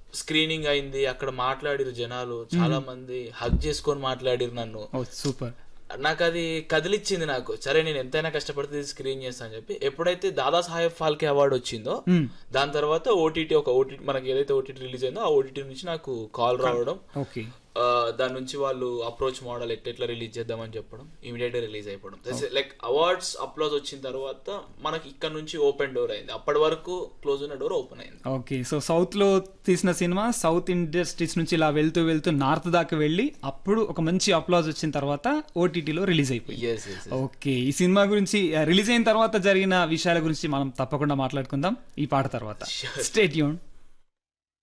screening అయింది అక్కడ మాట్లాడిరు జనాలు చాలా మంది హగ్ చేసుకొని మాట్లాడిరు నన్ను ఓ సూపర్ నాకు అది కదిలిచ్చింది నాకు సరే నేను ఎంతైనా కష్టపడితే స్క్రీన్ చేస్తా అని చెప్పి ఎప్పుడైతే దాదా సాహెబ్ ఫాల్కే అవార్డు వచ్చిందో దాని తర్వాత ఓటీటీ ఒక ఓటీటీ మనకి ఏదైతే ఓటీటీ రిలీజ్ అయిందో ఆ ఓటీటీ నుంచి నాకు కాల్ రావడం ఓకే ఆ, దాని నుంచి వాళ్ళు అప్రోచ్ మోడల్ ఎట్లా రిలీజ్ చేద్దామని చెప్పడం ఇమీడియట్ గా రిలీజ్ అయిపోవడం లైక్ అవార్డ్స్ అప్లోజ్ వచ్చిన తర్వాత మనకి ఇక్కడ నుంచి ఓపెన్ డోర్ అయింది అప్పటి వరకు క్లోజ్ ఉన్న డోర్ ఓపెన్ అయింది ఓకే సో సౌత్ లో తీసిన సినిమా సౌత్ ఇండస్ట్రీస్ నుంచి ఇలా వెళ్తూ వెళ్తూ నార్త్ దాకా వెళ్ళి అప్పుడు ఒక మంచి అప్లాజ్ వచ్చిన తర్వాత ఓటీటీలో రిలీజ్ అయిపోయింది ఎస్ ఎస్ ఓకే ఈ సినిమా గురించి రిలీజ్ అయిన తర్వాత జరిగిన విషయాల గురించి మనం తప్పకుండా మాట్లాడుకుందాం ఈ పాట తర్వాత స్టేట్ యూన్